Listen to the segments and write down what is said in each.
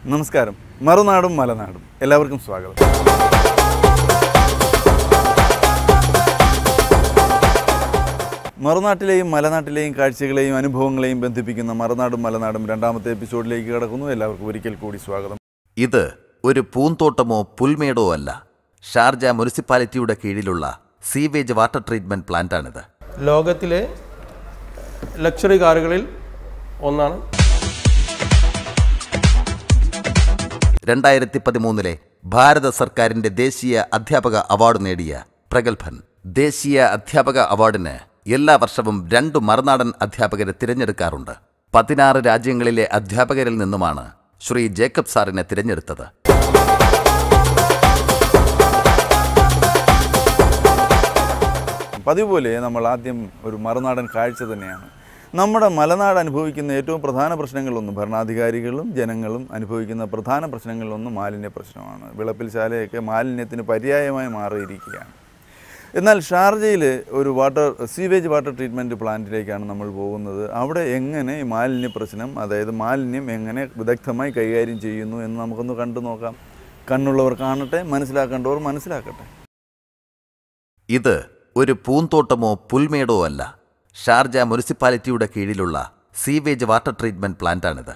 നമസ്കാരം മറുനാടും മലനാടും എല്ലാവർക്കും സ്വാഗതം മറുനാട്ടിലെയും മലനാട്ടിലെയും കാഴ്ചകളെയും അനുഭവങ്ങളെയും ബന്ധിപ്പിക്കുന്ന മറുനാടും മലനാടും രണ്ടാമത്തെ എപ്പിസോഡിലേക്ക് കടക്കുന്നു എല്ലാവർക്കും ഒരിക്കൽ കൂടി സ്വാഗതം ഇത് ഒരു പൂന്തോട്ടമോ പുൽമേടോ അല്ല ഷാർജ മുനിസിപ്പാലിറ്റിയുടെ കീഴിലുള്ള സീവേജ് വാട്ടർ ട്രീറ്റ്മെന്റ് പ്ലാന്റാണിത് ലോകത്തിലെ ലക്ഷറി കാറുകളിൽ ഒന്നാണ് രണ്ടായിരത്തി പതിമൂന്നിലെ ഭാരത സർക്കാരിന്റെ ദേശീയ അധ്യാപക അവാർഡ് നേടിയ പ്രഗത്ഭൻ ദേശീയ അധ്യാപക അവാർഡിന് എല്ലാ വർഷവും രണ്ടു മറുനാടൻ അധ്യാപകരെ തിരഞ്ഞെടുക്കാറുണ്ട് പതിനാറ് രാജ്യങ്ങളിലെ അധ്യാപകരിൽ നിന്നുമാണ് ശ്രീ ജേക്കബ് സാറിനെ തിരഞ്ഞെടുത്തത് പതിവ് പോലെ നമ്മൾ ആദ്യം ഒരു മറുനാടൻ കാഴ്ച തന്നെയാണ് നമ്മുടെ മലനാട് അനുഭവിക്കുന്ന ഏറ്റവും പ്രധാന പ്രശ്നങ്ങളിലൊന്നും ഭരണാധികാരികളും ജനങ്ങളും അനുഭവിക്കുന്ന പ്രധാന പ്രശ്നങ്ങളിലൊന്നും മാലിന്യ പ്രശ്നമാണ് വിളപ്പിൽ ശാലയൊക്കെ മാലിന്യത്തിന് പര്യായമായി മാറിയിരിക്കുകയാണ് എന്നാൽ ഷാർജയിൽ ഒരു വാട്ടർ സീവേജ് വാട്ടർ ട്രീറ്റ്മെൻറ്റ് പ്ലാന്റിലേക്കാണ് നമ്മൾ പോകുന്നത് അവിടെ എങ്ങനെ ഈ മാലിന്യ പ്രശ്നം അതായത് മാലിന്യം എങ്ങനെ വിദഗ്ധമായി കൈകാര്യം ചെയ്യുന്നു എന്ന് നമുക്കൊന്ന് കണ്ടു നോക്കാം കണ്ണുള്ളവർ കാണട്ടെ മനസ്സിലാക്കേണ്ടവർ മനസ്സിലാക്കട്ടെ ഇത് ഒരു പൂന്തോട്ടമോ പുൽമേടോ അല്ല ഷാർജ മുനിസിപ്പാലിറ്റിയുടെ കീഴിലുള്ള സീവേജ് വാട്ടർ ട്രീറ്റ്മെന്റ് പ്ലാന്റാണിത്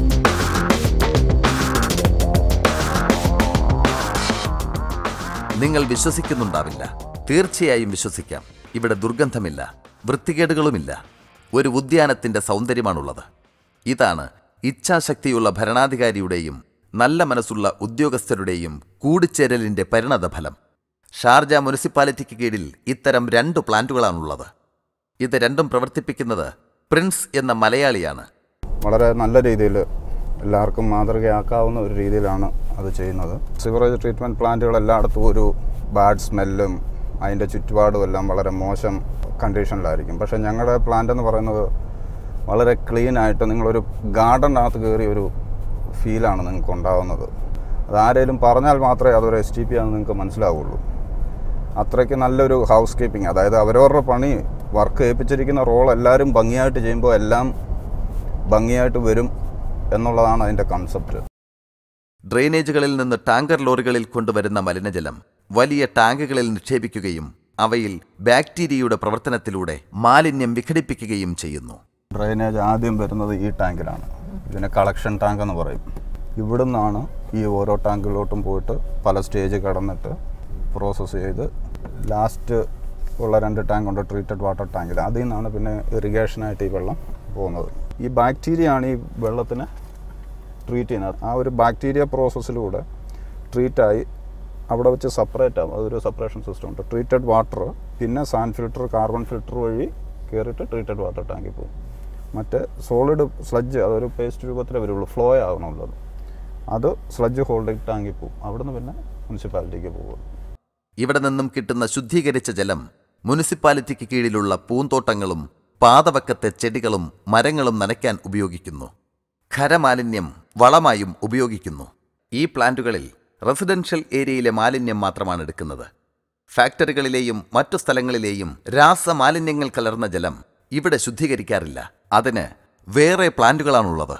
നിങ്ങൾ വിശ്വസിക്കുന്നുണ്ടാവില്ല തീർച്ചയായും വിശ്വസിക്കാം ഇവിടെ ദുർഗന്ധമില്ല വൃത്തികേടുകളുമില്ല ഒരു ഉദ്യാനത്തിന്റെ സൗന്ദര്യമാണുള്ളത് ഇതാണ് ഇച്ഛാശക്തിയുള്ള ഭരണാധികാരിയുടെയും നല്ല മനസ്സുള്ള ഉദ്യോഗസ്ഥരുടെയും കൂടിച്ചേരലിന്റെ പരിണതഫലം ഷാർജ മുനിസിപ്പാലിറ്റിക്ക് കീഴിൽ ഇത്തരം രണ്ട് പ്ലാന്റുകളാണുള്ളത് ഇത് രണ്ടും പ്രവർത്തിപ്പിക്കുന്നത് പ്രിൻസ് എന്ന മലയാളിയാണ് വളരെ നല്ല രീതിയിൽ എല്ലാവർക്കും മാതൃകയാക്കാവുന്ന ഒരു രീതിയിലാണ് അത് ചെയ്യുന്നത് സിവറേജ് ട്രീറ്റ്മെൻറ്റ് പ്ലാന്റുകൾ എല്ലായിടത്തും ഒരു ബാഡ് സ്മെല്ലും അതിൻ്റെ ചുറ്റുപാടും എല്ലാം വളരെ മോശം കണ്ടീഷനിലായിരിക്കും പക്ഷേ ഞങ്ങളുടെ പ്ലാന്റ് എന്ന് പറയുന്നത് വളരെ ക്ലീൻ ആയിട്ട് നിങ്ങളൊരു ഗാർഡനകത്ത് കയറിയ ഒരു ഫീലാണ് നിങ്ങൾക്ക് ഉണ്ടാകുന്നത് അത് ആരെങ്കിലും പറഞ്ഞാൽ മാത്രമേ അതൊരു എസ് ടി പി ആണെന്ന് നിങ്ങൾക്ക് മനസ്സിലാവുള്ളൂ അത്രയ്ക്ക് നല്ലൊരു ഹൗസ് കീപ്പിംഗ് അതായത് അവരവരുടെ പണി വർക്ക് ഏൽപ്പിച്ചിരിക്കുന്ന റോൾ എല്ലാവരും ഭംഗിയായിട്ട് ചെയ്യുമ്പോൾ എല്ലാം ഭംഗിയായിട്ട് വരും എന്നുള്ളതാണ് അതിൻ്റെ കൺസെപ്റ്റ് ഡ്രെയിനേജുകളിൽ നിന്ന് ടാങ്കർ ലോറികളിൽ കൊണ്ടുവരുന്ന മലിനജലം വലിയ ടാങ്കുകളിൽ നിക്ഷേപിക്കുകയും അവയിൽ ബാക്ടീരിയയുടെ പ്രവർത്തനത്തിലൂടെ മാലിന്യം വിഘടിപ്പിക്കുകയും ചെയ്യുന്നു ഡ്രെയിനേജ് ആദ്യം വരുന്നത് ഈ ടാങ്കിലാണ് ഇതിനെ കളക്ഷൻ ടാങ്ക് എന്ന് പറയും ഇവിടുന്നാണ് ഈ ഓരോ ടാങ്കിലോട്ടും പോയിട്ട് പല സ്റ്റേജ് കടന്നിട്ട് പ്രോസസ്സ് ചെയ്ത് ലാസ്റ്റ് ഉള്ള രണ്ട് ടാങ്ക് ഉണ്ട് ട്രീറ്റഡ് വാട്ടർ ടാങ്കിൽ അതിൽ നിന്നാണ് പിന്നെ ഇറിഗേഷനായിട്ട് ഈ വെള്ളം പോകുന്നത് ഈ ബാക്ടീരിയ ആണ് ഈ വെള്ളത്തിനെ ട്രീറ്റ് ചെയ്യുന്നത് ആ ഒരു ബാക്ടീരിയ പ്രോസസ്സിലൂടെ ട്രീറ്റായി അവിടെ വെച്ച് സെപ്പറേറ്റ് ആവും അതൊരു സെപ്പറേഷൻ സിസ്റ്റം ഉണ്ട് ട്രീറ്റഡ് വാട്ടർ പിന്നെ സാൻഡ് ഫിൽറ്റർ കാർബൺ ഫിൽറ്റർ വഴി കയറിയിട്ട് ട്രീറ്റഡ് വാട്ടർ ടാങ്കിൽ പോകും മറ്റേ സോളിഡ് സ്ലഡ്ജ് അതൊരു പേസ്റ്റ് രൂപത്തിലേ വരുള്ളൂ ഫ്ലോ ആവണുള്ളത് അത് സ്ലഡ്ജ് ഹോൾഡിംഗ് ടാങ്കിൽ പോകും അവിടുന്ന് പിന്നെ മുനിസിപ്പാലിറ്റിക്ക് പോകും ഇവിടെ നിന്നും കിട്ടുന്ന ശുദ്ധീകരിച്ച ജലം മുനിസിപ്പാലിറ്റിക്ക് കീഴിലുള്ള പൂന്തോട്ടങ്ങളും പാതവക്കത്തെ ചെടികളും മരങ്ങളും നനയ്ക്കാൻ ഉപയോഗിക്കുന്നു ഖരമാലിന്യം വളമായും ഉപയോഗിക്കുന്നു ഈ പ്ലാന്റുകളിൽ റെസിഡൻഷ്യൽ ഏരിയയിലെ മാലിന്യം മാത്രമാണ് എടുക്കുന്നത് ഫാക്ടറികളിലെയും മറ്റു സ്ഥലങ്ങളിലെയും രാസമാലിന്യങ്ങൾ കലർന്ന ജലം ഇവിടെ ശുദ്ധീകരിക്കാറില്ല അതിന് വേറെ പ്ലാന്റുകളാണുള്ളത്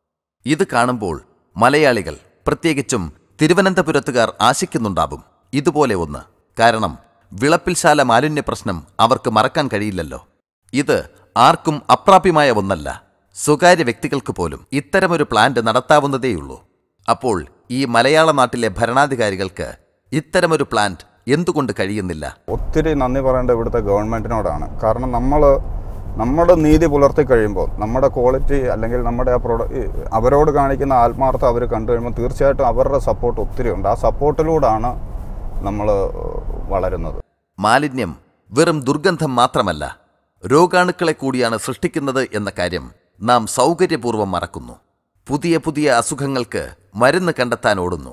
ഇത് കാണുമ്പോൾ മലയാളികൾ പ്രത്യേകിച്ചും തിരുവനന്തപുരത്തുകാർ ആശിക്കുന്നുണ്ടാവും ഇതുപോലെ ഒന്ന് കാരണം വിളപ്പിൽശാല മാലിന്യ പ്രശ്നം അവർക്ക് മറക്കാൻ കഴിയില്ലല്ലോ ഇത് ആർക്കും അപ്രാപ്യമായ ഒന്നല്ല സ്വകാര്യ വ്യക്തികൾക്ക് പോലും ഇത്തരമൊരു പ്ലാന്റ് നടത്താവുന്നതേയുള്ളൂ അപ്പോൾ ഈ മലയാള നാട്ടിലെ ഭരണാധികാരികൾക്ക് ഇത്തരമൊരു പ്ലാന്റ് എന്തുകൊണ്ട് കഴിയുന്നില്ല ഒത്തിരി നന്ദി പറയേണ്ട ഇവിടുത്തെ ഗവൺമെൻറ്റിനോടാണ് കാരണം നമ്മൾ നമ്മുടെ നീതി പുലർത്തി കഴിയുമ്പോൾ നമ്മുടെ ക്വാളിറ്റി അല്ലെങ്കിൽ നമ്മുടെ ആ പ്രൊഡ ഈ അവരോട് കാണിക്കുന്ന ആത്മാർത്ഥം അവർ കണ്ടു കഴിയുമ്പോൾ തീർച്ചയായിട്ടും അവരുടെ സപ്പോർട്ട് ഒത്തിരി ഉണ്ട് ആ സപ്പോർട്ടിലൂടെയാണ് നമ്മൾ വളരുന്നത് മാലിന്യം വെറും ദുർഗന്ധം മാത്രമല്ല രോഗാണുക്കളെ കൂടിയാണ് സൃഷ്ടിക്കുന്നത് എന്ന കാര്യം നാം സൗകര്യപൂർവ്വം മറക്കുന്നു പുതിയ പുതിയ അസുഖങ്ങൾക്ക് മരുന്ന് കണ്ടെത്താൻ ഓടുന്നു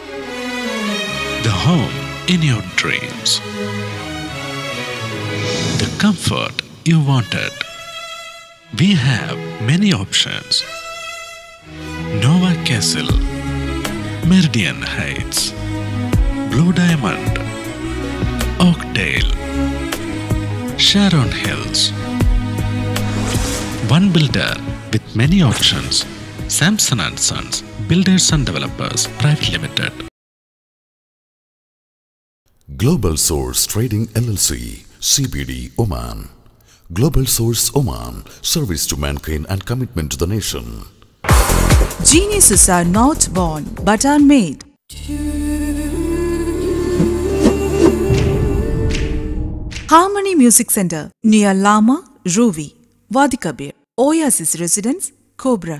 The home in your dreams. The comfort you wanted. We have many options. Nova Castle, Meridian Heights, Blue Diamond, Oakdale, Sharon Hills. One builder with many options Samson and Sons, Builders and Developers Private Limited. Global Source Trading LLC, CBD, Oman. Global Source Oman, service to mankind and commitment to the nation. Geniuses are not born but are made. Harmony Music Center near Lama, Ruvi, Wadi Kabir, Oasis Residence, Cobra.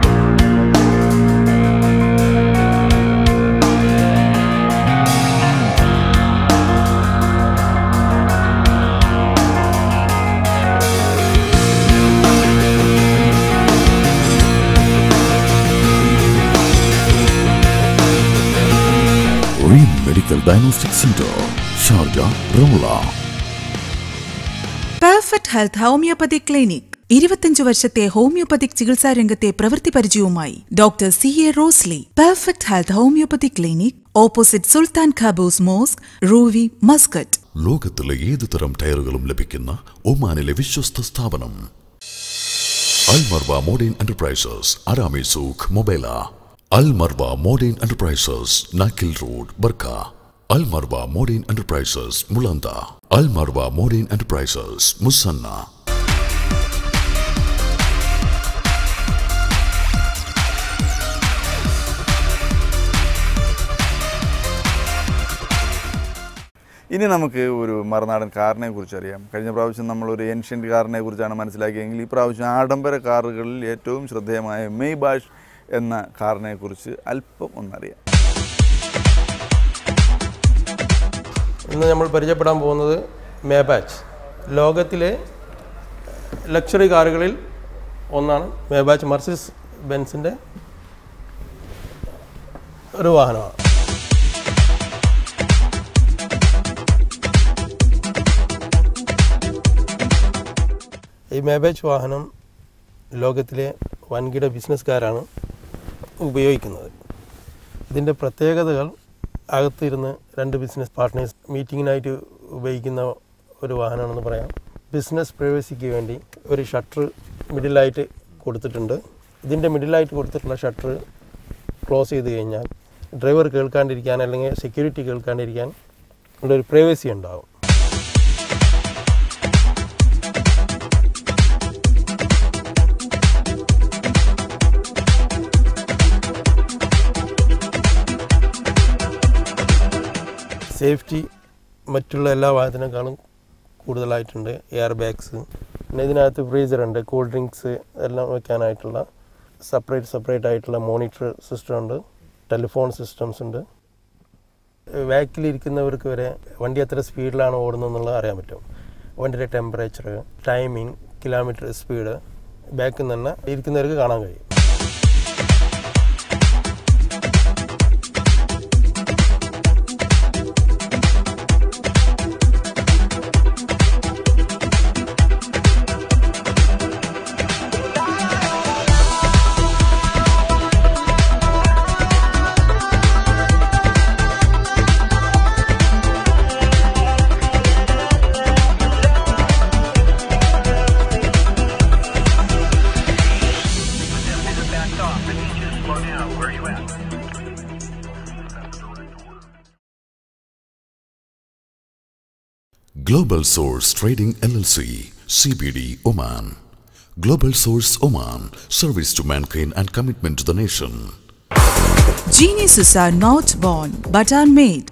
Reem Medical Diagnostic Center, Sharjah, Ramla. Perfect health homeopathy clinic ഇരുപത്തിയഞ്ച് വർഷത്തെ homeopathic ചികിത്സാ രംഗത്തെ പ്രവൃത്തി പരിചയവുമായി doctor C A Rosli perfect health homeopathy clinic opposite Sultan Qaboos mosque Ruwi Muscat ലോകത്തിലെ ഏത് തരം ടയറുകളും ലഭിക്കുന്ന ഒമാനിലെ വിശ്വസ്ത സ്ഥാപനം അൽമർവ മോഡേൺ എന്റർപ്രൈസസ് അരാമി സൂഖ് മൊബൈല അൽമർവ മോഡേൺ എന്റർപ്രൈസസ് നാക്കിൽ road Barka Almarwa modern enterprises മുളന്ത അൽമർവ മോഡേൺ എന്റർപ്രൈസസ് മുസന്ന ഇനി നമുക്ക് ഒരു മറുനാടൻ കാറിനെ കുറിച്ച് അറിയാം കഴിഞ്ഞ പ്രാവശ്യം നമ്മൾ ഒരു ഏൻഷ്യൻ്റ് കാറിനെ കുറിച്ചാണ് മനസ്സിലാക്കിയെങ്കിൽ ഈ പ്രാവശ്യം ആഡംബര കാറുകളിൽ ഏറ്റവും ശ്രദ്ധേയമായ മെയ് ബാഷ് എന്ന കാറിനെ കുറിച്ച് അല്പം ഒന്നറിയാം ഇന്ന് നമ്മൾ പരിചയപ്പെടാൻ പോകുന്നത് മേബാച്ച് ലോകത്തിലെ ലക്ഷറി കാറുകളിൽ ഒന്നാണ് മേബാച്ച് മർസിസ് ബെൻസിൻ്റെ ഒരു വാഹനമാണ് ഈ മേബാച്ച് വാഹനം ലോകത്തിലെ വൻകിട ബിസിനസ്സുകാരാണ് ഉപയോഗിക്കുന്നത് ഇതിൻ്റെ പ്രത്യേകതകൾ അകത്തിരുന്ന് രണ്ട് ബിസിനസ് പാർട്ട്നേഴ്സ് മീറ്റിങ്ങിനായിട്ട് ഉപയോഗിക്കുന്ന ഒരു വാഹനമാണെന്ന് പറയാം ബിസിനസ് പ്രൈവസിക്ക് വേണ്ടി ഒരു ഷട്ടർ മിഡിലായിട്ട് കൊടുത്തിട്ടുണ്ട് ഇതിൻ്റെ മിഡിലായിട്ട് കൊടുത്തിട്ടുള്ള ഷട്ടർ ക്ലോസ് ചെയ്ത് കഴിഞ്ഞാൽ ഡ്രൈവർ കേൾക്കാണ്ടിരിക്കാൻ അല്ലെങ്കിൽ സെക്യൂരിറ്റി കേൾക്കാണ്ടിരിക്കാൻ ഉള്ള ഒരു പ്രൈവസി ഉണ്ടാവും സേഫ്റ്റി മറ്റുള്ള എല്ലാ വാഹനത്തിനേക്കാളും കൂടുതലായിട്ടുണ്ട് എയർ ബാഗ്സ് പിന്നെ ഇതിനകത്ത് ഫ്രീസറുണ്ട് കൂൾ ഡ്രിങ്ക്സ് എല്ലാം വെക്കാനായിട്ടുള്ള സെപ്പറേറ്റ് സെപ്പറേറ്റ് ആയിട്ടുള്ള മോണിറ്റർ സിസ്റ്റം ഉണ്ട് ടെലിഫോൺ സിസ്റ്റംസ് ഉണ്ട് ബാക്കിലിരിക്കുന്നവർക്ക് വരെ വണ്ടി എത്ര സ്പീഡിലാണ് ഓടുന്നത് എന്നുള്ളത് അറിയാൻ പറ്റും വണ്ടിയുടെ ടെമ്പറേച്ചർ ടൈമിംഗ് കിലോമീറ്റർ സ്പീഡ് ബാക്കിൽ നിന്ന് തന്നെ ഇരിക്കുന്നവർക്ക് കാണാൻ കഴിയും Global Source Trading LLC, CBD, Oman. Global Source Oman, service to mankind and commitment to the nation. Geniuses are not born but are made.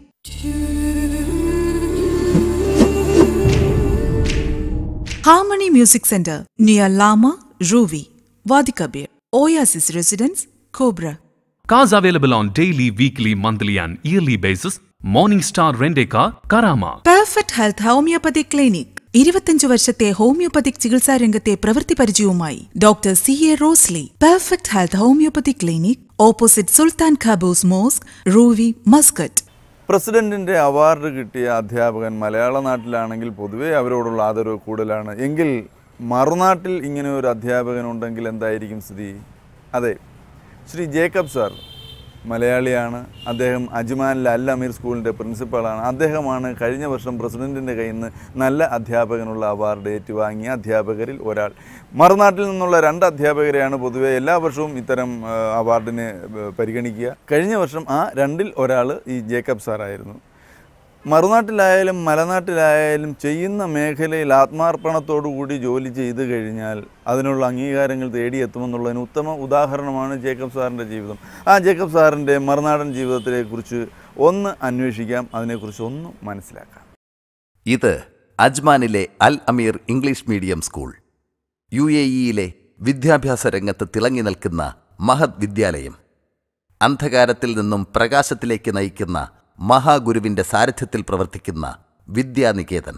Harmony Music Center near Lama, Ruvi, Wadi Kabir, Oasis Residence, Cobra. Cars available on daily, weekly, monthly, and yearly basis. Morning Star Rent-A-Car, Karama. Perfect health homeopathy clinic ഇരുപത്തിയഞ്ച് വർഷത്തെ homeopathic ചികിത്സാ രംഗത്തെ പ്രവൃത്തി പരിചയവുമായി doctor C A Rosli perfect health homeopathy clinic opposite Sultan Qaboos mosque Ruwi Muscat പ്രസിഡന്റിൻ്റെ award കിട്ടിയ അധ്യാപകൻ മലയാള നാട്ടിലാണെങ്കിൽ പൊതുവേ അവരോടുള്ള ആദരവ് കൂടുതലാണ് എങ്കിൽ മറുനാട്ടിൽ ഇങ്ങനെ ഒരു അധ്യാപകൻ ഉണ്ടെങ്കിൽ എന്തായിരിക്കും സ്ഥിതി അതെ ശ്രീ ജേക്കബ് സാർ മലയാളിയാണ് അദ്ദേഹം അജ്മാനിലെ അൽ അമീർ സ്കൂളിൻ്റെ പ്രിൻസിപ്പളാണ് അദ്ദേഹമാണ് കഴിഞ്ഞ വർഷം പ്രസിഡൻറ്റിൻ്റെ കയ്യിൽ നിന്ന് നല്ല അധ്യാപകനുള്ള അവാർഡ് ഏറ്റുവാങ്ങിയ അധ്യാപകരിൽ ഒരാൾ മറുനാട്ടിൽ നിന്നുള്ള രണ്ട് അധ്യാപകരെയാണ് പൊതുവെ എല്ലാ വർഷവും ഇത്തരം ആ, അവാർഡിന് ഏ, പരിഗണിക്കുക കഴിഞ്ഞ വർഷം ആ രണ്ടിൽ ഒരാൾ ഈ ജേക്കബ് സാറായിരുന്നു മറുനാട്ടിലായാലും മലനാട്ടിലായാലും ചെയ്യുന്ന മേഖലയിൽ ആത്മാർപ്പണത്തോടുകൂടി ജോലി ചെയ്തു കഴിഞ്ഞാൽ അതിനുള്ള അംഗീകാരങ്ങൾ തേടിയെത്തുമെന്നുള്ളതിന് ഉത്തമ ഉദാഹരണമാണ് ജേക്കബ് സാറിൻ്റെ ജീവിതം ആ ജേക്കബ് സാറിൻ്റെ മറുനാടൻ ജീവിതത്തെക്കുറിച്ച് ഒന്ന് അന്വേഷിക്കാം അതിനെക്കുറിച്ച് ഒന്ന് മനസ്സിലാക്കാം ഇത് അജ്മാനിലെ Al Ameer English medium school U A ഇയിലെ വിദ്യാഭ്യാസ രംഗത്ത് തിളങ്ങി നിൽക്കുന്ന മഹത് വിദ്യാലയം അന്ധകാരത്തിൽ നിന്നും പ്രകാശത്തിലേക്ക് നയിക്കുന്ന മഹാഗുരുവിന്റെ സാരഥ്യത്തിൽ പ്രവർത്തിക്കുന്ന വിദ്യാനികേതൻ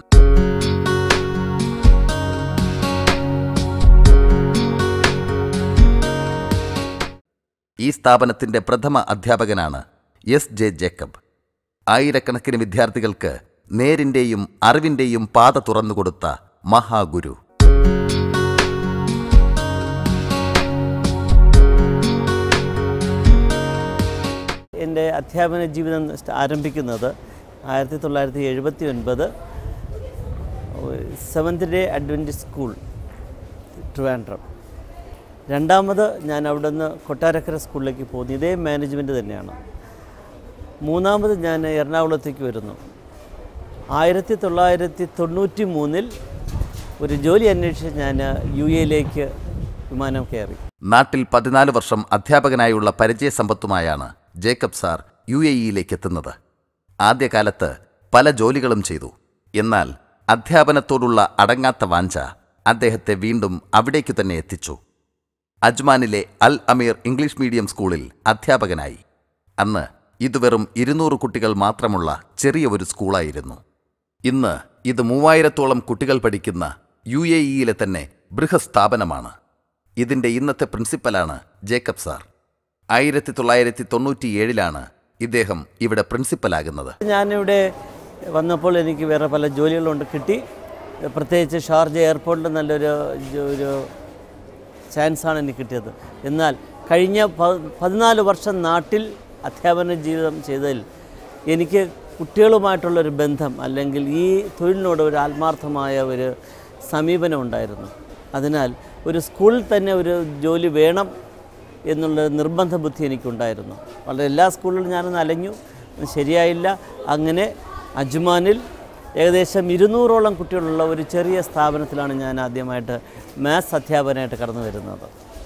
ഈ സ്ഥാപനത്തിന്റെ പ്രഥമ അധ്യാപകനാണ് എസ് ജെ ജേക്കബ് ആയിരക്കണക്കിന് വിദ്യാർത്ഥികൾക്ക് നേരിന്റെയും അറിവിന്റെയും പാത തുറന്നുകൊടുത്ത മഹാഗുരു എൻ്റെ അധ്യാപന ജീവിതം സ്റ്റ- ആരംഭിക്കുന്നത് ആയിരത്തി തൊള്ളായിരത്തി എഴുപത്തി ഒൻപത് seventh day adventist school Trivandrum രണ്ടാമത് ഞാൻ അവിടെ നിന്ന് കൊട്ടാരക്കര സ്കൂളിലേക്ക് പോകുന്നു ഇതേ മാനേജ്മെൻറ്റ് തന്നെയാണ് മൂന്നാമത് ഞാൻ എറണാകുളത്തേക്ക് വരുന്നു ആയിരത്തി തൊള്ളായിരത്തി തൊണ്ണൂറ്റി മൂന്നിൽ ഒരു ജോലി അന്വേഷിച്ച് ഞാൻ യു എയിലേക്ക് വിമാനം കയറി നാട്ടിൽ പതിനാല് വർഷം അധ്യാപകനായുള്ള പരിചയസമ്പത്തുമായാണ് ജേക്കബ് സാർ യു എ ഇയിലേക്ക് എത്തുന്നത് ആദ്യകാലത്ത് പല ജോലികളും ചെയ്തു എന്നാൽ അധ്യാപനത്തോടുള്ള അടങ്ങാത്ത വാഞ്ച അദ്ദേഹത്തെ വീണ്ടും അവിടേക്കു തന്നെ എത്തിച്ചു അജ്മാനിലെ അൽ അമീർ ഇംഗ്ലീഷ് മീഡിയം സ്കൂളിൽ അധ്യാപകനായി അന്ന് ഇത് വെറും ഇരുന്നൂറ് കുട്ടികൾ മാത്രമുള്ള ചെറിയ ഒരു സ്കൂളായിരുന്നു ഇന്ന് ഇത് മൂവായിരത്തോളം കുട്ടികൾ പഠിക്കുന്ന യു എ ഇയിലെ തന്നെ ബൃഹസ്ഥാപനമാണ് ഇതിൻ്റെ ഇന്നത്തെ പ്രിൻസിപ്പലാണ് ജേക്കബ് സാർ ആയിരത്തി തൊള്ളായിരത്തി തൊണ്ണൂറ്റിയേഴിലാണ് ഇദ്ദേഹം ഇവിടെ പ്രിൻസിപ്പലാകുന്നത് ഞാനിവിടെ വന്നപ്പോൾ എനിക്ക് വേറെ പല ജോലികളുണ്ട് കിട്ടി പ്രത്യേകിച്ച് ഷാർജ എയർപോർട്ടിൽ നല്ലൊരു ജോ- ഒരു ചാൻസാണ് എനിക്ക് കിട്ടിയത് എന്നാൽ കഴിഞ്ഞ പ- പതിനാല് വർഷം നാട്ടിൽ അധ്യാപന ജീവിതം ചെയ്തതിൽ എനിക്ക് കുട്ടികളുമായിട്ടുള്ളൊരു ബന്ധം അല്ലെങ്കിൽ ഈ തൊഴിലിനോട് ഒരു ആത്മാർത്ഥമായ ഒരു സമീപനം ഉണ്ടായിരുന്നു അതിനാൽ ഒരു സ്കൂളിൽ തന്നെ ഒരു ജോലി വേണം എന്നുള്ള നിർബന്ധ ബുദ്ധി എനിക്കുണ്ടായിരുന്നു വളരെ എല്ലാ സ്കൂളിലും ഞാനൊന്ന് അലഞ്ഞു അത് ശരിയായില്ല അങ്ങനെ അജ്മാനിൽ ഏകദേശം ഇരുന്നൂറോളം കുട്ടികളുള്ള ഒരു ചെറിയ സ്ഥാപനത്തിലാണ് ഞാൻ ആദ്യമായിട്ട് മാത്സ് അധ്യാപകനായിട്ട് കടന്നു വരുന്നത്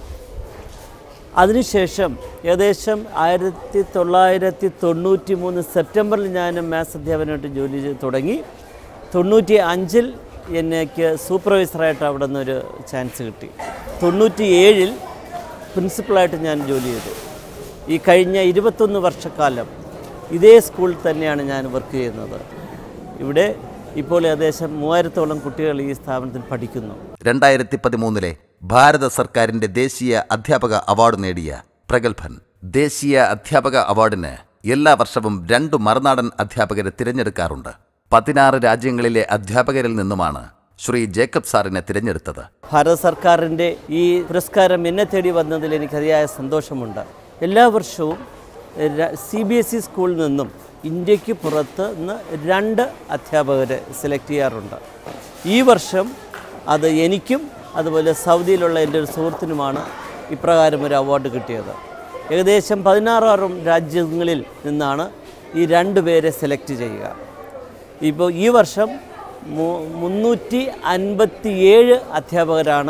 അതിനുശേഷം ഏകദേശം ആയിരത്തി തൊള്ളായിരത്തി തൊണ്ണൂറ്റി മൂന്ന് സെപ്റ്റംബറിൽ ഞാൻ മാത്സ് അധ്യാപനമായിട്ട് ജോലി ചെയ്ത് തുടങ്ങി തൊണ്ണൂറ്റി അഞ്ചിൽ എനിക്ക് സൂപ്പർവൈസറായിട്ട് അവിടെ നിന്നൊരു ചാൻസ് കിട്ടി തൊണ്ണൂറ്റി ഏഴിൽ പ്രിൻസിപ്പളായിട്ട് ഞാൻ ജോലി ചെയ്തു ഈ കഴിഞ്ഞ ഇരുപത്തൊന്ന് വർഷക്കാലം ഇതേ സ്കൂളിൽ തന്നെയാണ് ഞാൻ വർക്ക് ചെയ്യുന്നത് ഇവിടെ ഇപ്പോൾ ഏകദേശം മൂവായിരത്തോളം കുട്ടികൾ ഈ സ്ഥാപനത്തിൽ പഠിക്കുന്നു രണ്ടായിരത്തി പതിമൂന്നിലെ ഭാരത സർക്കാരിന്റെ ദേശീയ അധ്യാപക അവാർഡ് നേടിയ പ്രഗത്ഭൻ ദേശീയ അധ്യാപക അവാർഡിന് എല്ലാ വർഷവും രണ്ടു മറുനാടൻ അധ്യാപകരെ തിരഞ്ഞെടുക്കാറുണ്ട് പതിനാറ് രാജ്യങ്ങളിലെ അധ്യാപകരിൽ നിന്നുമാണ് ശ്രീ ജേക്കബ് സാറിനെ തിരഞ്ഞെടുത്തത് ഭാരത സർക്കാരിൻ്റെ ഈ പുരസ്കാരം എന്നെ തേടി വന്നതിൽ എനിക്ക് അതിയായ സന്തോഷമുണ്ട് എല്ലാ വർഷവും സി ബി എസ് ഇ സ്കൂളിൽ നിന്നും ഇന്ത്യക്ക് പുറത്ത് നിന്ന് രണ്ട് അധ്യാപകരെ സെലക്ട് ചെയ്യാറുണ്ട് ഈ വർഷം അത് എനിക്കും അതുപോലെ സൗദിയിലുള്ള എൻ്റെ ഒരു സുഹൃത്തിനുമാണ് ഇപ്രകാരം ഒരു അവാർഡ് കിട്ടിയത് ഏകദേശം പതിനാറോളം രാജ്യങ്ങളിൽ നിന്നാണ് ഈ രണ്ട് പേരെ സെലക്ട് ചെയ്യുക ഇപ്പോൾ ഈ വർഷം മു- മുന്നൂറ്റി അൻപത്തിയേഴ് അധ്യാപകരാണ്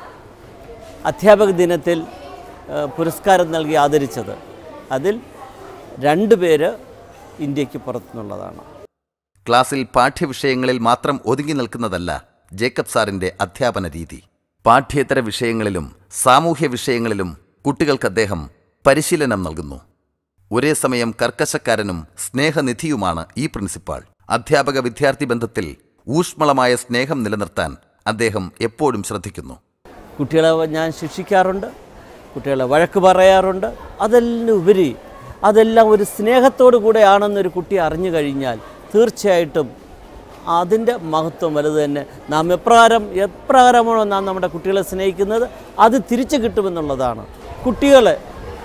അധ്യാപക ദിനത്തിൽ ആ, പുരസ്കാരം നൽകി ആദരിച്ചത് അതിൽ രണ്ട് പേര് ഇന്ത്യക്ക് പുറത്തുനിന്നുള്ളതാണ് ക്ലാസ്സിൽ പാഠ്യവിഷയങ്ങളിൽ മാത്രം ഒതുങ്ങി നിൽക്കുന്നതല്ല ജേക്കബ് സാറിന്റെ അധ്യാപന രീതി പാഠ്യേതര വിഷയങ്ങളിലും സാമൂഹ്യ വിഷയങ്ങളിലും കുട്ടികൾക്ക് അദ്ദേഹം പരിശീലനം നൽകുന്നു ഒരേ സമയം കർക്കശക്കാരനും സ്നേഹനിധിയുമാണ് ഈ പ്രിൻസിപ്പാൾ അധ്യാപക വിദ്യാർത്ഥി ബന്ധത്തിൽ ഊഷ്മളമായ സ്നേഹം നിലനിർത്താൻ അദ്ദേഹം എപ്പോഴും ശ്രദ്ധിക്കുന്നു കുട്ടികളെ ഞാൻ ശിക്ഷിക്കാറുണ്ട് കുട്ടികളെ വഴക്ക് പറയാറുണ്ട് അതെല്ലാം ഉപരി അതെല്ലാം ഒരു സ്നേഹത്തോടു കൂടെയാണെന്നൊരു കുട്ടി അറിഞ്ഞു കഴിഞ്ഞാൽ തീർച്ചയായിട്ടും അതിൻ്റെ മഹത്വം വലുത് തന്നെ നാം എപ്രകാരം എപ്രകാരമാണോ നാം നമ്മുടെ കുട്ടികളെ സ്നേഹിക്കുന്നത് അത് തിരിച്ചു കിട്ടുമെന്നുള്ളതാണ് കുട്ടികളെ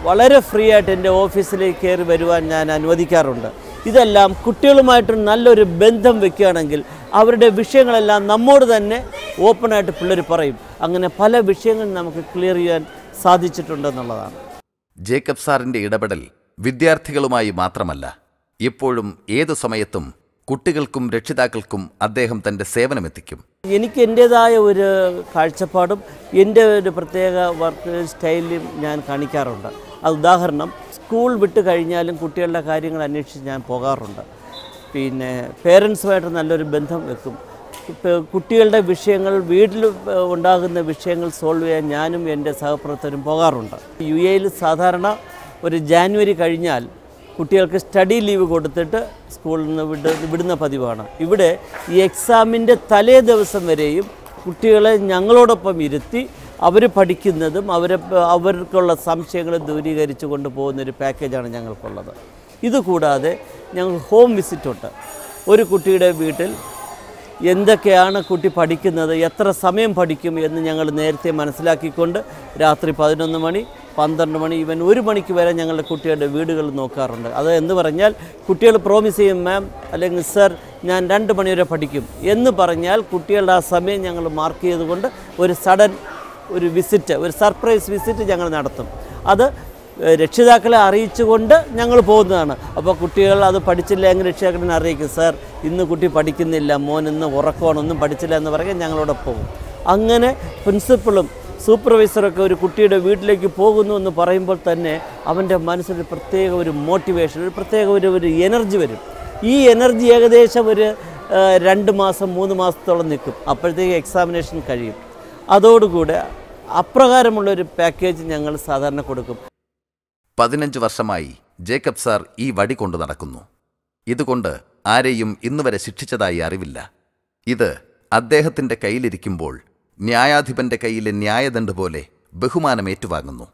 വളരെ ഫ്രീ ആയിട്ട് എൻ്റെ ഓഫീസിലേക്ക് കയറി വരുവാൻ ഞാൻ അനുവദിക്കാറുണ്ട് ഇതെല്ലാം കുട്ടികളുമായിട്ട് നല്ലൊരു ബന്ധം വെക്കുകയാണെങ്കിൽ അവരുടെ വിഷയങ്ങളെല്ലാം നമ്മോട് തന്നെ ഓപ്പണായിട്ട് പിള്ളേർ പറയും അങ്ങനെ പല വിഷയങ്ങളും നമുക്ക് ക്ലിയർ ചെയ്യാൻ സാധിച്ചിട്ടുണ്ടെന്നുള്ളതാണ് ജേക്കബ് സാറിന്റെ ഇടപെടൽ വിദ്യാർത്ഥികളുമായി മാത്രമല്ല എപ്പോഴും ഏതു സമയത്തും കുട്ടികൾക്കും രക്ഷിതാക്കൾക്കും അദ്ദേഹം തന്റെ സേവനമെത്തിക്കും എനിക്ക് എൻ്റേതായ ഒരു കാഴ്ചപ്പാടും എൻ്റെ ഒരു പ്രത്യേക വർക്ക് സ്റ്റൈലും ഞാൻ കാണിക്കാറുണ്ട് അത് ഉദാഹരണം സ്കൂൾ വിട്ട് കഴിഞ്ഞാലും കുട്ടികളുടെ കാര്യങ്ങൾ അന്വേഷിച്ച് ഞാൻ പോകാറുണ്ട് പിന്നെ പേരൻസുമായിട്ട് നല്ലൊരു ബന്ധം വെക്കും ഇപ്പം കുട്ടികളുടെ വിഷയങ്ങൾ വീട്ടിൽ ഉണ്ടാകുന്ന വിഷയങ്ങൾ സോൾവ് ചെയ്യാൻ ഞാനും എൻ്റെ സഹപ്രവർത്തകരും പോകാറുണ്ട് യു എയിൽ സാധാരണ ഒരു ജാനുവരി കഴിഞ്ഞാൽ കുട്ടികൾക്ക് സ്റ്റഡി ലീവ് കൊടുത്തിട്ട് സ്കൂളിൽ നിന്ന് വിട് വിടുന്ന പതിവാണ് ഇവിടെ ഈ എക്സാമിൻ്റെ തലേ ദിവസം വരെയും കുട്ടികളെ ഞങ്ങളോടൊപ്പം ഇരുത്തി അവർ പഠിക്കുന്നതും അവരെ അവർക്കുള്ള സംശയങ്ങൾ ദൂരീകരിച്ചു കൊണ്ടുപോകുന്ന ഒരു പാക്കേജാണ് ഞങ്ങൾക്കുള്ളത് ഇതുകൂടാതെ ഞങ്ങൾ ഹോം വിസിറ്റുണ്ട് ഒരു കുട്ടിയുടെ വീട്ടിൽ എന്തൊക്കെയാണ് കുട്ടി പഠിക്കുന്നത് എത്ര സമയം പഠിക്കും എന്ന് ഞങ്ങൾ നേരത്തെ മനസ്സിലാക്കിക്കൊണ്ട് രാത്രി പതിനൊന്ന് മണി പന്ത്രണ്ട് മണി ഇവൻ ഒരു മണിക്ക് വരെ ഞങ്ങളുടെ കുട്ടികളുടെ വീടുകൾ നോക്കാറുണ്ട് അത് എന്ന് പറഞ്ഞാൽ കുട്ടികൾ പ്രോമിസ് ചെയ്യും മാം അല്ലെങ്കിൽ സർ ഞാൻ രണ്ട് മണി വരെ പഠിക്കും എന്ന് പറഞ്ഞാൽ കുട്ടികളുടെ ആ സമയം ഞങ്ങൾ മാർക്ക് ചെയ്തുകൊണ്ട് ഒരു സഡൻ ഒരു വിസിറ്റ് ഒരു സർപ്രൈസ് വിസിറ്റ് ഞങ്ങൾ നടത്തും അത് ഏഹ്, രക്ഷിതാക്കളെ അറിയിച്ചുകൊണ്ട് ഞങ്ങൾ പോകുന്നതാണ് അപ്പോൾ കുട്ടികൾ അത് പഠിച്ചില്ല എങ്കിൽ രക്ഷിതാക്കളെ അറിയിക്കും സാർ ഇന്ന് കുട്ടി പഠിക്കുന്നില്ല മോൻ ഇന്ന് ഉറക്കമാണ് ഒന്നും പഠിച്ചില്ല എന്ന് പറയാൻ ഞങ്ങളോട് പോകും അങ്ങനെ പ്രിൻസിപ്പളും സൂപ്പർവൈസറൊക്കെ ഒരു കുട്ടിയുടെ വീട്ടിലേക്ക് പോകുന്നു എന്ന് പറയുമ്പോൾ തന്നെ അവൻ്റെ മനസ്സിൽ പ്രത്യേക ഒരു മോട്ടിവേഷൻ ഒരു പ്രത്യേക ഒരു ഒരു എനർജി വരും ഈ എനർജി ഏകദേശം ഒരു ആ, രണ്ട് മാസം മൂന്ന് മാസത്തോളം നിൽക്കും അപ്പോഴത്തേക്ക് എക്സാമിനേഷൻ കഴിയും അതോടുകൂടെ അപ്രകാരമുള്ള ഒരു പാക്കേജ് ഞങ്ങൾ സാധാരണ കൊടുക്കും പതിനഞ്ച് വർഷമായി ജേക്കബ് സാർ ഈ വടി കൊണ്ടു നടക്കുന്നു ഇതുകൊണ്ട് ആരെയും ഇന്നുവരെ ശിക്ഷിച്ചതായി അറിവില്ല ഇത് അദ്ദേഹത്തിന്റെ കയ്യിലിരിക്കുമ്പോൾ ന്യായാധിപന്റെ കയ്യിലെ ന്യായദണ്ഡ് പോലെ ബഹുമാനം ഏറ്റുവാങ്ങുന്നു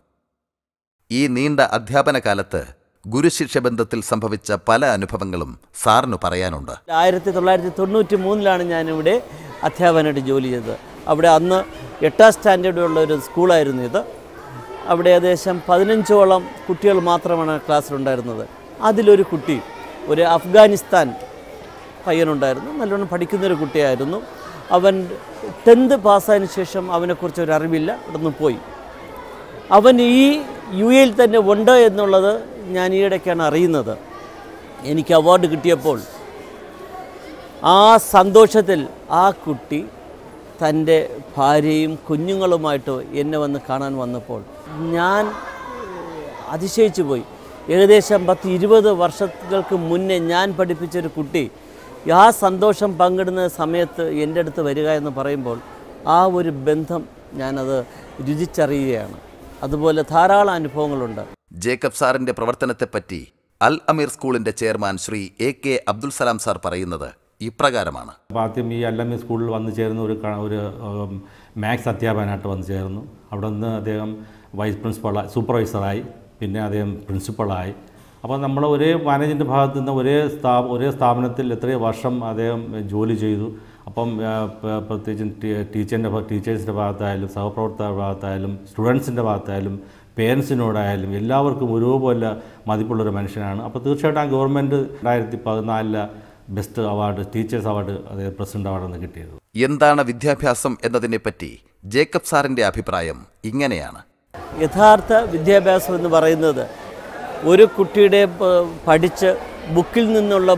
ഈ നീണ്ട അധ്യാപന കാലത്ത് ഗുരുശിക്ഷ ബന്ധത്തിൽ സംഭവിച്ച പല അനുഭവങ്ങളും സാറിന് പറയാനുണ്ട് ആയിരത്തി തൊള്ളായിരത്തി തൊണ്ണൂറ്റി മൂന്നിലാണ് ഞാനിവിടെ അധ്യാപനമായിട്ട് ജോലി ചെയ്തത് അവിടെ അന്ന് എട്ടാം സ്റ്റാൻഡേർഡുള്ള ഒരു സ്കൂളായിരുന്നു ഇത് അവിടെ ഏകദേശം പതിനഞ്ചോളം കുട്ടികൾ മാത്രമാണ് ക്ലാസ്സിലുണ്ടായിരുന്നത് അതിലൊരു കുട്ടി ഒരു അഫ്ഗാനിസ്ഥാൻ പയ്യനുണ്ടായിരുന്നു നല്ലോണം പഠിക്കുന്നൊരു കുട്ടിയായിരുന്നു അവൻ ടെൻത്ത് പാസ്സായതിനു ശേഷം അവനെക്കുറിച്ച് ഒരു അറിവില്ല ഇവിടുന്ന് പോയി അവൻ ഈ യു എയിൽ തന്നെ ഉണ്ട് എന്നുള്ളത് ഞാൻ ഈയിടയ്ക്കാണ് അറിയുന്നത് എനിക്ക് അവാർഡ് കിട്ടിയപ്പോൾ ആ സന്തോഷത്തിൽ ആ കുട്ടി തൻ്റെ ഭാര്യയും കുഞ്ഞുങ്ങളുമായിട്ട് എന്നെ വന്ന് കാണാൻ വന്നപ്പോൾ ഞാൻ അതിശയിച്ചു പോയി ഏകദേശം പത്ത് ഇരുപത് വർഷങ്ങൾക്ക് മുന്നേ ഞാൻ പഠിപ്പിച്ചൊരു കുട്ടി ആ സന്തോഷം പങ്കിടുന്ന സമയത്ത് എൻ്റെ അടുത്ത് വരിക എന്ന് പറയുമ്പോൾ ആ ഒരു ബന്ധം ഞാനത് രുചിച്ചറിയുകയാണ് അതുപോലെ ധാരാളം അനുഭവങ്ങളുണ്ട് ജേക്കബ് സാറിന്റെ പ്രവർത്തനത്തെപ്പറ്റി അൽ അമീർ സ്കൂളിന്റെ chairman Shri A K Abdul Salam sir പറയുന്നത് ഇപ്രകാരമാണ് അപ്പോൾ ആദ്യം ഈ എൽ എം ഇ സ്കൂളിൽ വന്ന് ചേർന്ന ഒരു ക- ഒരു ഉം, മാത്സ് അധ്യാപകനായിട്ട് വന്ന് ചേർന്നു അവിടെ നിന്ന് അദ്ദേഹം വൈസ് പ്രിൻസിപ്പളായി സൂപ്പർവൈസറായി പിന്നെ അദ്ദേഹം പ്രിൻസിപ്പളായി അപ്പോൾ നമ്മൾ ഒരേ മാനേജിൻ്റെ ഭാഗത്ത് നിന്ന് ഒരേ സ്ഥാ ഒരേ സ്ഥാപനത്തിൽ എത്രയോ വർഷം അദ്ദേഹം ജോലി ചെയ്തു അപ്പം ആ, പ- പ്രത്യേകിച്ചും ടീ- ടീച്ചറിൻ്റെ ഭാ- ടീച്ചേഴ്സിൻ്റെ ഭാഗത്തായാലും സഹപ്രവർത്തകരുടെ ഭാഗത്തായാലും സ്റ്റുഡൻസിൻ്റെ ഭാഗത്തായാലും പേരൻസിനോടായാലും എല്ലാവർക്കും ഒരുപോലെ മതിപ്പുള്ളൊരു മനുഷ്യനാണ് അപ്പോൾ തീർച്ചയായിട്ടും ആ ഗവൺമെൻറ് രണ്ടായിരത്തി പതിനാലിലെ ബെസ്റ്റ് അവാർഡ് ടീച്ചേഴ്സ് അവാർഡ് അതായത് പ്രസിഡന്റ് അവാർഡാണ് കിട്ടിയത് എന്താണ് വിദ്യാഭ്യാസം എന്നതിനെപ്പറ്റി ജേക്കബ് സാറിന്റെ അഭിപ്രായം ഇങ്ങനെയാണ് യഥാർത്ഥ വിദ്യാഭ്യാസം എന്ന് പറയുന്നത് ഒരു കുട്ടിയുടെ പ- പഠിച്ച് ബുക്കിൽ നിന്നുള്ള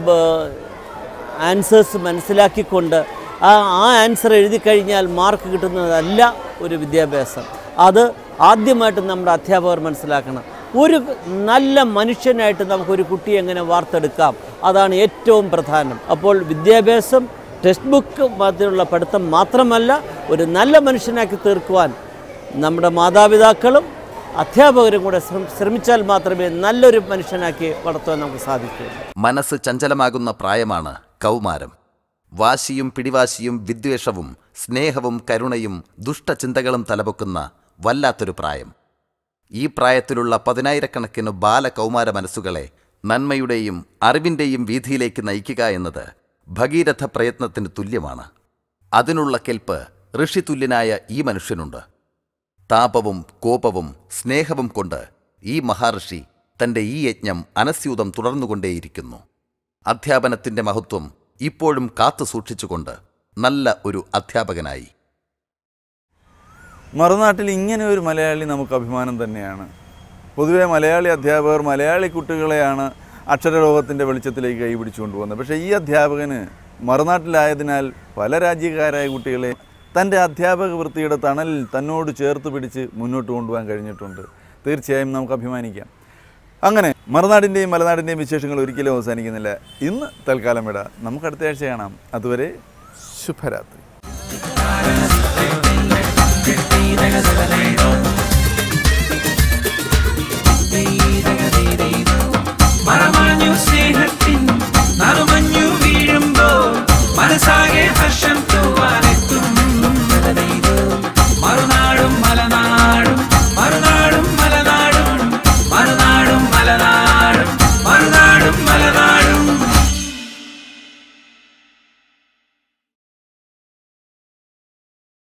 ആൻസേഴ്സ് മനസ്സിലാക്കിക്കൊണ്ട് ആ ആ ആൻസർ എഴുതി കഴിഞ്ഞാൽ മാർക്ക് കിട്ടുന്നതല്ല ഒരു വിദ്യാഭ്യാസം അത് ആദ്യമായിട്ട് നമ്മുടെ അധ്യാപകർ മനസ്സിലാക്കണം ഒരു നല്ല മനുഷ്യനായിട്ട് നമുക്കൊരു കുട്ടിയെ എങ്ങനെ വാർത്തെടുക്കാം അതാണ് ഏറ്റവും പ്രധാനം അപ്പോൾ വിദ്യാഭ്യാസം ടെക്സ്റ്റ് ബുക്ക് മാത്രമുള്ള പഠിത്തം മാത്രമല്ല ഒരു നല്ല മനുഷ്യനാക്കി തീർക്കുവാൻ നമ്മുടെ മാതാപിതാക്കളും അധ്യാപകരും കൂടെ ശ്രമ- ശ്രമിച്ചാൽ മാത്രമേ നല്ലൊരു മനുഷ്യനാക്കി വളർത്തുവാൻ നമുക്ക് സാധിക്കൂ മനസ്സ് ചഞ്ചലമാകുന്ന പ്രായമാണ് കൗമാരം വാശിയും പിടിവാശിയും വിദ്വേഷവും സ്നേഹവും കരുണയും ദുഷ്ടചിന്തകളും തലപൊക്കുന്ന വല്ലാത്തൊരു പ്രായം ഈ പ്രായത്തിലുള്ള പതിനായിരക്കണക്കിന് ബാലകൗമാര മനസ്സുകളെ നന്മയുടെയും അറിവിൻ്റെയും വീതിയിലേക്ക് നയിക്കുക എന്നത് ഭഗീരഥ പ്രയത്നത്തിന് തുല്യമാണ് അതിനുള്ള കെൽപ്പ് ഋഷിതുല്യനായ ഈ മനുഷ്യനുണ്ട് താപവും കോപവും സ്നേഹവും കൊണ്ട് ഈ മഹാഋഷി തൻ്റെ ഈ യജ്ഞം അനസ്യൂതം തുടർന്നുകൊണ്ടേയിരിക്കുന്നു അധ്യാപനത്തിൻ്റെ മഹത്വം ഇപ്പോഴും കാത്തു സൂക്ഷിച്ചുകൊണ്ട് നല്ല ഒരു അധ്യാപകനായി മറുനാട്ടിൽ ഇങ്ങനെ ഒരു മലയാളി നമുക്ക് അഭിമാനം തന്നെയാണ് പൊതുവേ മലയാളി അധ്യാപകർ മലയാളി കുട്ടികളെയാണ് അക്ഷരലോകത്തിൻ്റെ വെളിച്ചത്തിലേക്ക് കൈപിടിച്ചു കൊണ്ടുപോകുന്നത് പക്ഷേ ഈ അധ്യാപകന് മറുനാട്ടിലായതിനാൽ പല രാജ്യക്കാരായ കുട്ടികളെ തൻ്റെ അധ്യാപക വൃത്തിയുടെ തണലിൽ തന്നോട് ചേർത്ത് പിടിച്ച് മുന്നോട്ട് കൊണ്ടുപോകാൻ കഴിഞ്ഞിട്ടുണ്ട് തീർച്ചയായും നമുക്ക് അഭിമാനിക്കാം അങ്ങനെ മറുനാടിൻ്റെയും മലനാടിൻ്റെയും വിശേഷങ്ങൾ ഒരിക്കലും അവസാനിക്കുന്നില്ല ഇന്ന് തൽക്കാലം വിട നമുക്ക് അടുത്ത ആഴ്ച കാണാം അതുവരെ ശുഭരാത്രി